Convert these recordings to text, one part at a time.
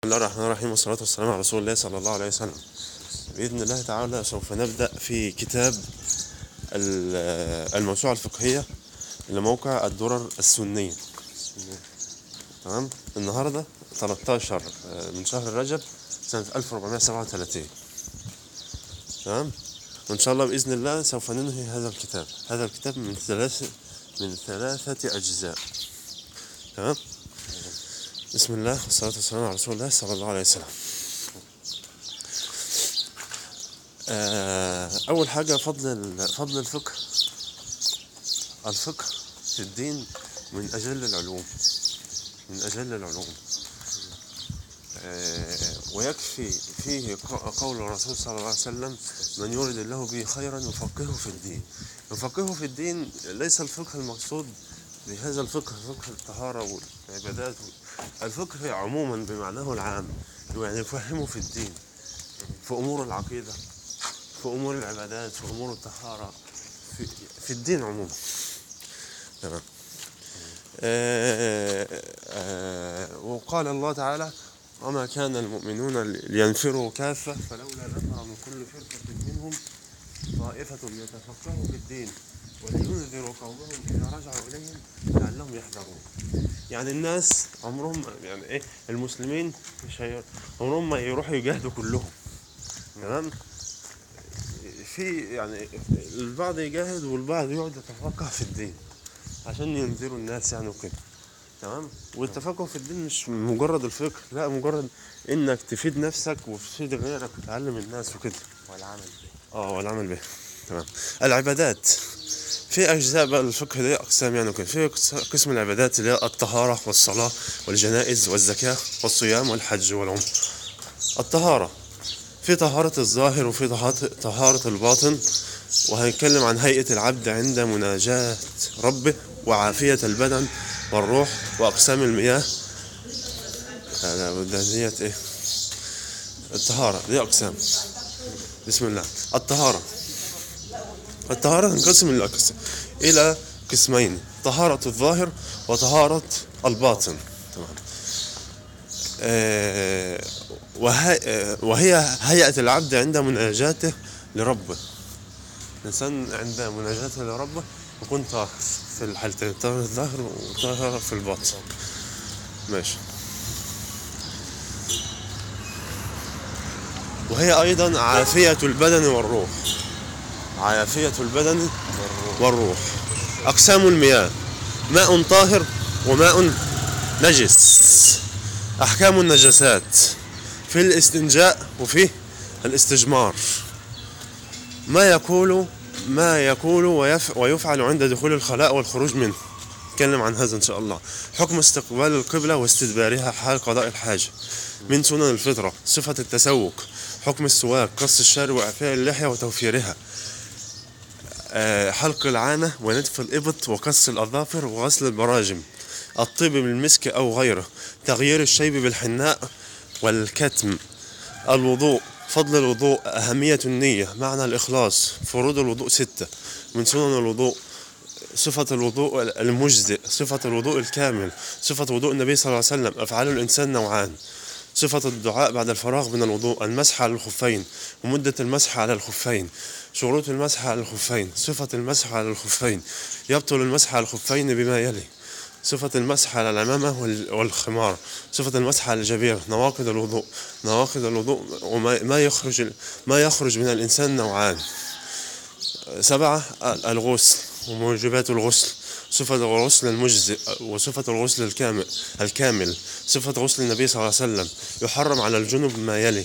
الله الرحمن الرحيم والصلاة والسلام على رسول الله صلى الله عليه وسلم بإذن الله تعالى سوف نبدأ في كتاب ال- الموسوعة الفقهية لموقع الدرر السنية تمام النهاردة 13 من شهر رجب سنة 1437 تمام وإن شاء الله بإذن الله سوف ننهي هذا الكتاب هذا الكتاب من ثلاث من ثلاثة أجزاء تمام بسم الله والصلاة والسلام على رسول الله صلى الله عليه وسلم آه، أول حاجة فضل ال- فضل الفقه الفقه في الدين من أجل العلوم من أجل العلوم آه، ويكفي فيه ق- قول الرسول صلى الله عليه وسلم من يرد الله به خيرا يفقهه في الدين يفقهه في الدين ليس الفقه المقصود بهذا الفقه فقه الطهارة والعبادات الفقه عموما بمعناه العام يعني يفهمه في الدين في أمور العقيدة في أمور العبادات في أمور الطهارة في, في الدين عموما تمام آه، آه، وقال الله تعالى وما كان المؤمنون لينفروا كافة فلولا نفر من كل فرقة منهم طائفة ليتفقهوا في الدين ولينذروا قومهم إذا رجعوا إليهم لعلهم يحذرون يعني الناس عمرهم يعني إيه المسلمين مش هي عمرهم ما يروحوا يجاهدوا كلهم تمام في يعني البعض يجاهد والبعض يقعد يتفقه في الدين عشان ينذروا الناس يعني وكده تمام والتفقه في الدين مش مجرد الفقه لا مجرد انك تفيد نفسك وتفيد غيرك وتعلم الناس وكده والعمل به اه والعمل به تمام العبادات في اجزاء بقى الفقه دي اقسام يعني وكده في قس- قسم العبادات اللي هي الطهاره والصلاه والجنائز والزكاه والصيام والحج والعمره الطهاره في طهاره الظاهر وفي طهارة- طهاره الباطن وهنتكلم عن هيئه العبد عند مناجاه ربه وعافيه البدن والروح واقسام المياه لا ده ديت ايه الطهاره دي اقسام بسم الله الطهارة الطهارة تنقسم إلى قس- إلى قسمين طهارة الظاهر وطهارة الباطن تمام آه، وهي آه، وهي هيئة العبد عند مناجاته لربه الإنسان عند مناجاته لربه يكون طاهر في الحالتين طاهر الظاهر وطاهر في الباطن ماشي وهي أيضا عافية البدن والروح عافية البدن والروح أقسام المياه ماء طاهر وماء نجس أحكام النجاسات في الاستنجاء وفي الاستجمار ما يقول ما يقول ويف ويفعل عند دخول الخلاء والخروج منه نتكلم عن هذا إن شاء الله حكم استقبال القبلة واستدبارها حال قضاء الحاجة من سنن الفطرة صفة التسوق حكم السواك قص الشارب وإعفاء اللحية وتوفيرها آه، حلق العانة ونتف الإبط وقص الأظافر وغسل البراجم الطيب بالمسك أو غيره تغيير الشيب بالحناء والكتم الوضوء فضل الوضوء أهمية النية معنى الإخلاص فروض الوضوء ستة من سنن الوضوء صفة الوضوء المجزئ صفة الوضوء الكامل صفة وضوء النبي صلى الله عليه وسلم أفعال الإنسان نوعان صفة الدعاء بعد الفراغ من الوضوء المسح على الخفين ومدة المسح على الخفين شروط المسح على الخفين صفة المسح على الخفين يبطل المسح على الخفين بما يلي صفة المسح على العمامة وال- والخمار صفة المسح على الجبير نواقض الوضوء نواقض الوضوء وما ما يخرج ما يخرج من الإنسان نوعان سبعة الغسل وموجبات الغسل صفة الغسل المجزئ وصفة الغسل الكامل الكامل صفة غسل النبي صلى الله عليه وسلم يحرم على الجنب ما يلي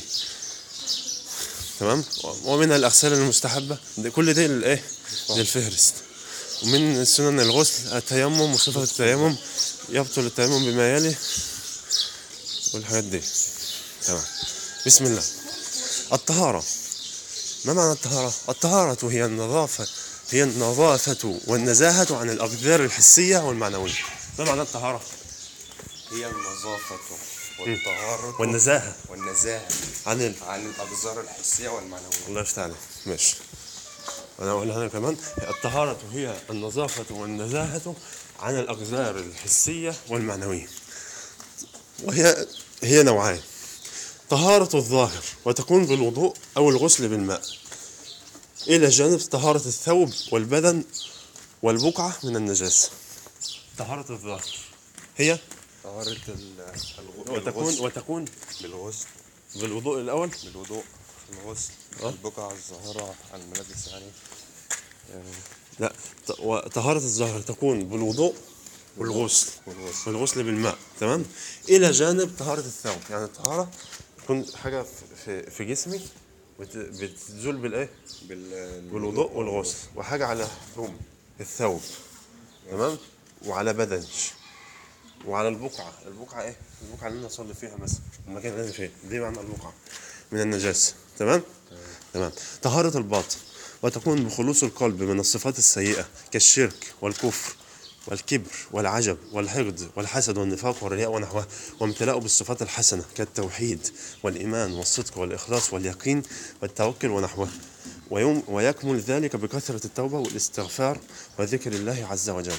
تمام ومن الأغسال المستحبة ده كل ده الايه للفهرست ومن سنن الغسل التيمم وصفة التيمم يبطل التيمم بما يلي والحاجات دي تمام بسم الله الطهارة ما معنى الطهارة؟ الطهارة هي النظافة هي النظافة والنزاهة عن الأقدار الحسية والمعنوية ما معنى الطهارة؟ هي النظافة والطهارة والنزاهة والنزاهة عن ال... عن الأقذار الحسية والمعنوية الله يفتح عليك ماشي أنا أقولها أنا كمان الطهارة هي النظافة والنزاهة عن الأقدار الحسية والمعنوية وهي هي نوعان طهارة الظاهر وتكون بالوضوء أو الغسل بالماء إلى جانب طهارة الثوب والبدن والبقعة من النجاسة طهارة الظاهر هي طهارة ال- الغ- وتكون الغسل وتكون بالغسل بالوضوء الأول بالوضوء الغسل آه. البقع الظاهرة على الملابس يعني يعني لا ط- وطهارة الظاهر تكون بالوضوء والغسل والغسل والغسل بالماء تمام إلى جانب طهارة الثوب يعني الطهارة تكون حاجة في- في في جسمي بت- بتزول بالإيه؟ بال بالوضوء والغسل وحاجة على هدوم الثوب تمام وعلى بدني وعلى البقعة البقعة ايه البقعة اللي انا اصلي فيها مثلا المكان اللي انا فيه دي معنى البقعة من النجاسة تمام تمام طهارة الباطن وتكون بخلوص القلب من الصفات السيئة كالشرك والكفر والكبر والعجب والحقد والحسد والنفاق والرياء ونحوه وامتلاؤه بالصفات الحسنة كالتوحيد والإيمان والصدق والإخلاص واليقين والتوكل ونحوه ويوم ويكمل ذلك بكثرة التوبة والاستغفار وذكر الله عز وجل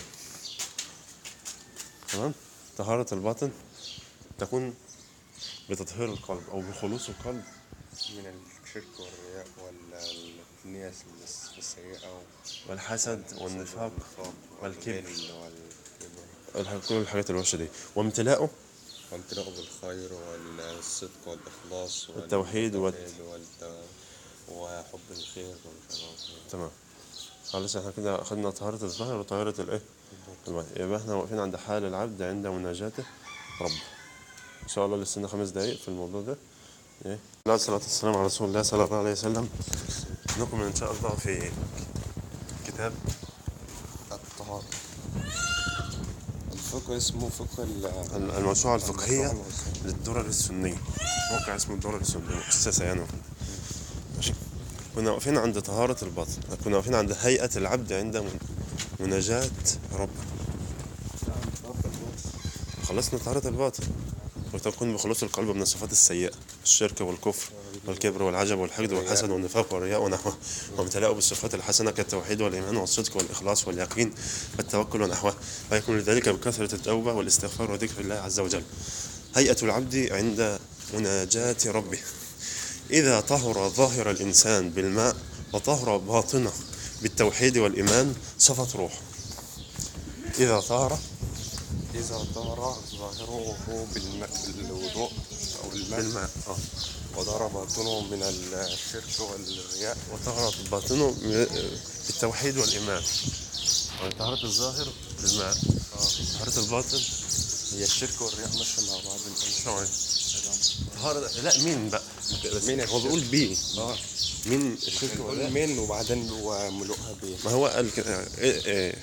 تمام طهارة الباطن تكون بتطهير القلب أو بخلوص القلب من الشرك والرياء والنية السيئة والحسد والنفاق والكبر. والغل والكبر الح- كل الحاجات الوحشة دي وامتلاؤه وامتلاءه بالخير والصدق والإخلاص والتوحيد وال- والت... وحب الخير ومش عارف إيه. تمام خلاص احنا كده أخدنا طهارة الظاهر وطهارة الإيه؟ الباطن يبقى احنا واقفين عند حال العبد عند مناجاته ربه إن شاء الله لسنا خمس دقايق في الموضوع ده إيه؟ لا الصلاة والسلام على رسول الله صلى الله عليه وسلم نكمل إن شاء الله في كتاب الطهارة الفقه اسمه فقه ال- الموسوعة الفقهية الموسوعة الفقهية. للدرر السنية موقع اسمه الدرر السنية مؤسسة يعني ماشي كنا واقفين عند طهارة الباطن كنا واقفين عند هيئة العبد عند من- مناجاة ربه خلصنا طهارة الباطن وتكون بخلوص القلب من الصفات السيئة الشرك والكفر والكبر والعجب والحقد والحسد والنفاق والرياء ونحوه وامتلاؤه بالصفات الحسنة كالتوحيد والإيمان والصدق والإخلاص واليقين والتوكل ونحوه ويكون ذلك بكثرة التوبة والاستغفار وذكر الله عز وجل هيئة العبد عند مناجاة ربه إذا طهر ظاهر الإنسان بالماء وطهر باطنه بالتوحيد والإيمان صفت روحه إذا طهر إذا طهر ظاهره بالماء بالوضوء أو الماء بالماء آه. وضرب باطنه من الشرك والرياء وطهرت باطنه م- بالتوحيد والإيمان يعني طهارة الظاهر بالماء طهارة الباطن هي الشرك والرياء ماشية مع بعض الأمر شوية طهارة لا مين بقى مين هو الشرك؟ بيقول بيه اه مين الشرك نقول ولا من وبعدين وملؤها بيه ما هو قال كده إيه إيه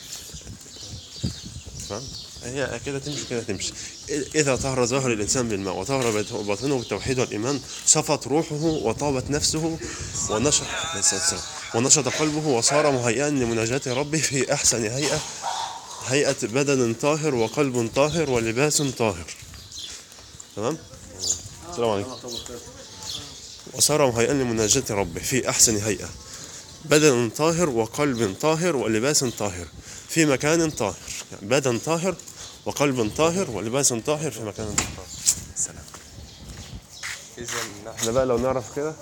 فاهم هي كده تمشي كده تمشي إذا طهر ظاهر الإنسان بالماء وطهر بات- باطنه بالتوحيد والإيمان صفت روحه وطابت نفسه ونشط ونشط قلبه وصار مهيئا لمناجاة ربه في أحسن هيئة هيئة بدن طاهر وقلب طاهر ولباس طاهر تمام السلام عليكم وصار مهيئا لمناجاة ربه في أحسن هيئة بدن طاهر وقلب طاهر ولباس طاهر في مكان طاهر يعني بدن طاهر وقلب طاهر ولباس طاهر في مكان طاهر سلام إذا نحن احنا بقى لو نعرف كده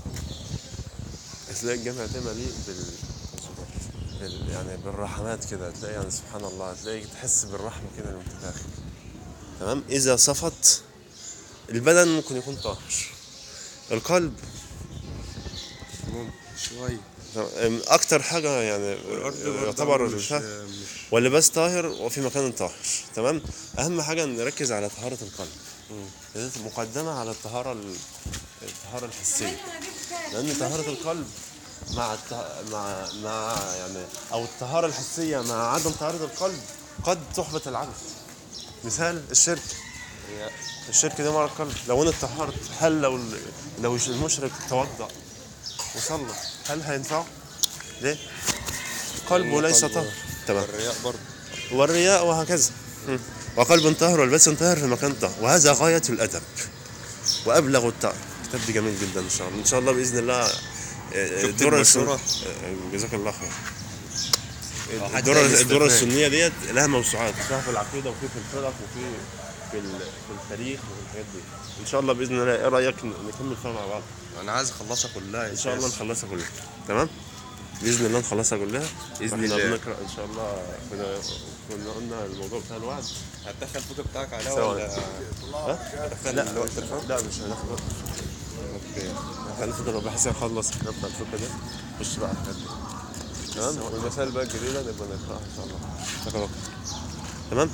تلاقي الجامع تبقى ليه بال... بال... يعني بالرحمات كده تلاقي يعني سبحان الله تلاقي تحس بالرحمة كده وانت داخل تمام إذا صفت البدن ممكن يكون طاهر القلب ممكن شوية تمام، أكتر حاجة يعني يعتبر مش الفهم مش واللباس طاهر وفي مكان طاهر تمام اهم حاجه نركز على طهاره القلب لذلك مقدمه على الطهاره ال- الطهاره الحسيه لان طهاره القلب مع الت... مع مع يعني او الطهاره الحسيه مع عدم طهاره القلب قد تحبط العبد مثال الشرك رياء الشرك ده مرض قلب لو انا اتطهرت هل لو ال- لو المشرك توضا وصلى هل هينفعه؟ ليه؟ قلبه ليس قلبه. طاهر تمام الرياء برضه والرياء وهكذا مم. وقلب طاهر والبس طاهر في مكان طاهر وهذا غاية الأدب وأبلغ الطاهر الكتاب دي جميل جدا إن شاء الله إن شاء الله بإذن الله آه، تكتب الدرر السن- مشورة. آه، جزاك الله خير حد الدرر يستفاد. الدرر السنية ديت لها موسوعات فيها في العقيدة وفي في الفرق وفي في ال- في التاريخ وفي الحاجات دي ان شاء الله باذن الله ايه رايك ن- نكمل فيها مع بعض انا عايز اخلصها كلها يا ان شاء الله أستاذ. نخلصها كلها تمام باذن الله نخلصها كلها بإذن إحنا الله. بنقرا ان شاء الله كنا كنا قلنا الموضوع بتاع الوعد هتدخل الفوتو بتاعك عليها سواء. ولا ها؟ هتدخل لا الوقت الفوتو؟ لا مش هناخد وقت اوكي هنفضل بحيث نخلص الكتاب بتاع الفكره ده خش بقى على الحاجات دي تمام والمسائل بقى الجديده نبقى نقراها ان شاء الله ناخد وقت تمام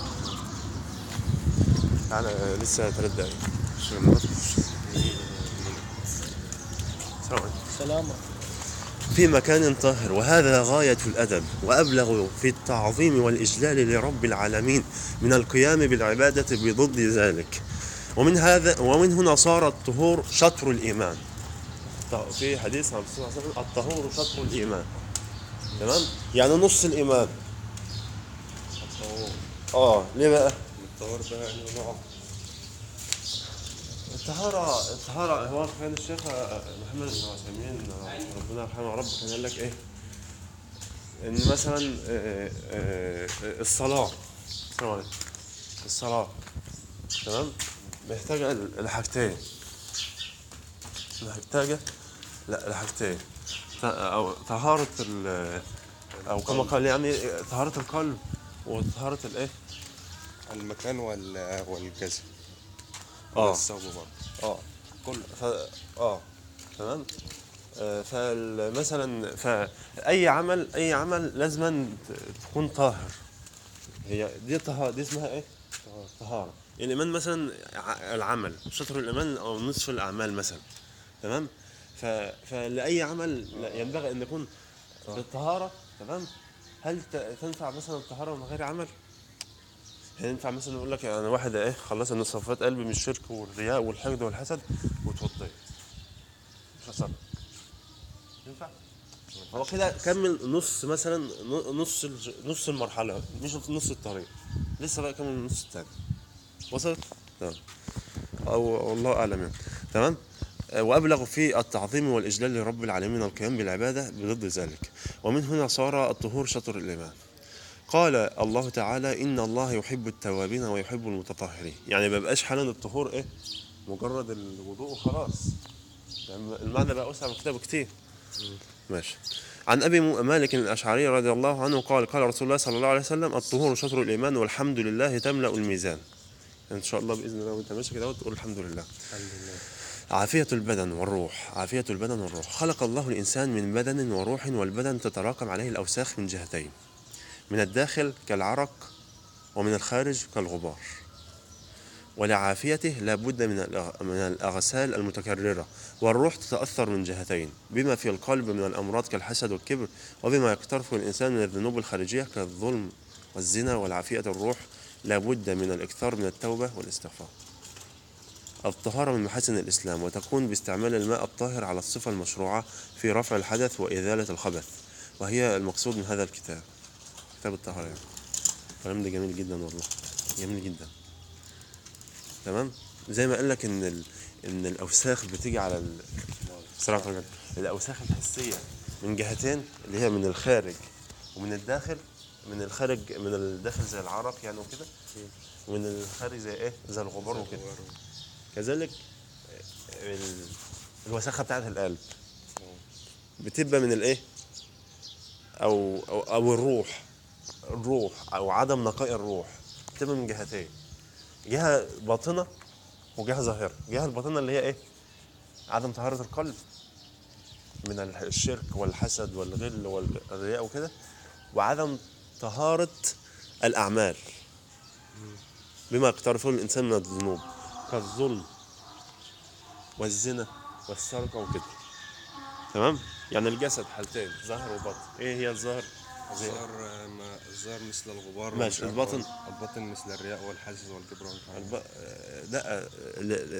تعالى لسه ثلاث دقايق شو الوقت؟ السلام عليكم سلام في مكان طاهر وهذا غاية الأدب وأبلغ في التعظيم والإجلال لرب العالمين من القيام بالعبادة بضد ذلك ومن هذا ومن هنا صار الطهور شطر الإيمان ط- في حديث عن الرسول صلى الله عليه وسلم الطهور شطر الإيمان تمام يعني نص الإيمان الطهور اه ليه بقى الطهور ده يعني نوع الطهارة الطهارة هو كان الشيخ محمد بن عثيمين ربنا يرحمه يا رب كان قال لك ايه؟ ان مثلا آه، آه، آه، الصلاة السلام عليكم الصلاة تمام؟ محتاجة ل- لحاجتين محتاجة لا لحاجتين ط- أو طهارة ال أو كما قال يعني طهارة القلب وطهارة الإيه؟ المكان وال والجسد آه. والثوب برضه اه كل ف... اه تمام آه، فمثلا فاي عمل اي عمل لازم تكون طاهر هي دي طهارة دي اسمها ايه طهارة الايمان مثلا ع- العمل شطر الايمان او نصف الاعمال مثلا تمام ف... فلاي عمل لا- ينبغي ان يكون بالطهارة تمام هل ت- تنفع مثلا الطهارة من غير عمل يعني ينفع مثلا يقول لك انا واحد ايه خلص ان صفات قلبي من الشرك والرياء والحقد والحسد وتوضيت مش هصلي ينفع هو كده كمل نص مثلا ن- نص الج- نص المرحله مش نص الطريق لسه بقى كمل النص الثاني وصلت تمام او والله اعلم يعني تمام آه، وأبلغ في التعظيم والإجلال لرب العالمين والقيام بالعبادة بضد ذلك ومن هنا صار الطهور شطر الإيمان قال الله تعالى إن الله يحب التوابين ويحب المتطهرين يعني ما بقاش حالا الطهور إيه مجرد الوضوء وخلاص يعني المعنى بقى أوسع من كده بكتير ماشي عن أبي م- مالك الأشعري رضي الله عنه قال قال رسول الله صلى الله عليه وسلم الطهور شطر الإيمان والحمد لله تملأ الميزان إن شاء الله بإذن الله وأنت ماشي كده تقول الحمد لله الحمد لله عافية البدن والروح عافية البدن والروح خلق الله الإنسان من بدن وروح والبدن تتراكم عليه الأوساخ من جهتين من الداخل كالعرق ومن الخارج كالغبار ولعافيته لا بد من الأغ- من الأغسال المتكررة والروح تتأثر من جهتين بما في القلب من الأمراض كالحسد والكبر وبما يقترفه الإنسان من الذنوب الخارجية كالظلم والزنا والعافية الروح لا بد من الإكثار من التوبة والاستغفار الطهارة من محاسن الإسلام وتكون باستعمال الماء الطاهر على الصفة المشروعة في رفع الحدث وإزالة الخبث وهي المقصود من هذا الكتاب كتاب الطهارة يعني الكلام ده جميل جدا والله جميل جدا تمام زي ما قال لك ان ال... ان الاوساخ بتيجي على ال... صراحة بجد. الاوساخ الحسيه من جهتين اللي هي من الخارج ومن الداخل من الخارج من الداخل زي العرق يعني وكده ومن الخارج زي ايه زي الغبار وكده كذلك ال- الوساخه بتاعت القلب بتبقى من الايه او او, أو الروح الروح او عدم نقاء الروح بتبقى من جهتين جهه باطنه وجهه ظاهره الجهه الباطنه اللي هي ايه عدم طهاره القلب من الح- الشرك والحسد والغل والرياء وكده وعدم طهاره الاعمال بما يقترفه الانسان من الذنوب كالظلم والزنا والسرقه وكده تمام يعني الجسد حالتين ظاهر وباطن ايه هي الظاهر زي- الظهر ما- الظهر مثل الغبار ماشي، والشهوة. الباطن؟ الباطن مثل الرياء والحسد والكبر والكلام الب... لا ال-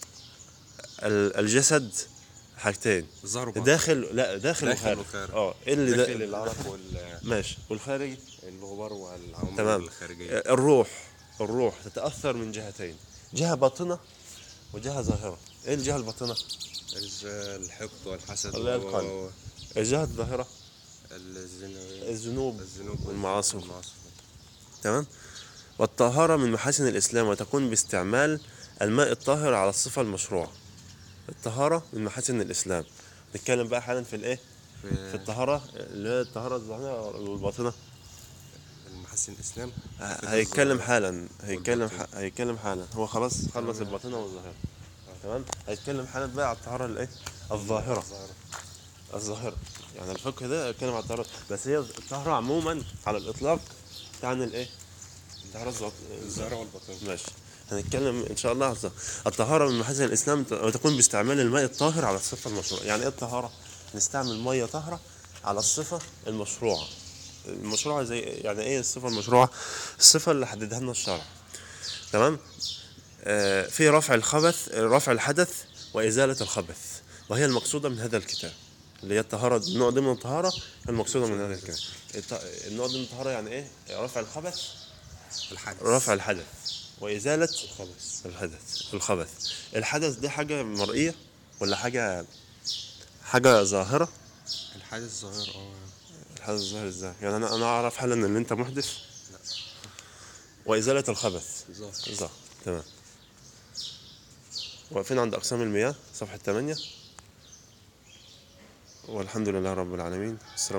ال- الجسد حاجتين الظهر وباطن. داخل لا داخل, داخل وخارج وخارج. اه إيه اللي داخل دا... العرق وال- ماشي والخارجي الغبار والعوامل تمام الخارجية الروح الروح تتاثر من جهتين جهه باطنه وجهه ظاهره ايه الجهه الباطنه الز- الحقد والحسد الله و- القلب. و- الجهه الظاهره الزنا الذنوب الذنوب والمعاصي والمعاصي تمام والطهارة من محاسن الإسلام وتكون باستعمال الماء الطاهر على الصفة المشروعة الطهارة من محاسن الإسلام نتكلم بقى حالا في الإيه؟ في الطهارة اللي هي الطهارة الظاهرة والباطنة المحسن الاسلام هيتكلم حالا هيتكلم ح... هيتكلم حالا هو خلاص خلص الباطنة والظاهرة تمام هيتكلم حالا بقى على الطهارة الإيه؟ الظاهرة الظاهرة يعني الفقه ده يتكلم على الطهارة بس هي الطهارة عموما على الإطلاق تعني الإيه؟ الطهارة الظا- الظاهرة والباطنة ماشي هنتكلم ان شاء الله على الظ- الطهاره من محاسن الاسلام ت- وتكون باستعمال الماء الطاهر على الصفه المشروعه يعني ايه الطهاره نستعمل ميه طاهره على الصفه المشروعه المشروعه زي يعني ايه الصفه المشروعه الصفه اللي حددها لنا الشرع تمام آه في رفع الخبث رفع الحدث وازاله الخبث وهي المقصوده من هذا الكتاب اللي هي الطهاره النوع دي من الطهاره المقصوده من هذا الكتاب الط- النوع دي من الطهاره يعني ايه رفع الخبث الحدث رفع الحدث وإزالة الخبث الحدث الخبث الحدث دي حاجة مرئية ولا حاجة حاجة ظاهرة الحدث ظاهر اه الحدث ظاهر ازاي يعني انا انا اعرف حالا ان انت محدث وإزالة الخبث ظاهر ظاهر تمام واقفين عند أقسام المياه صفحة 8 والحمد لله رب العالمين السلام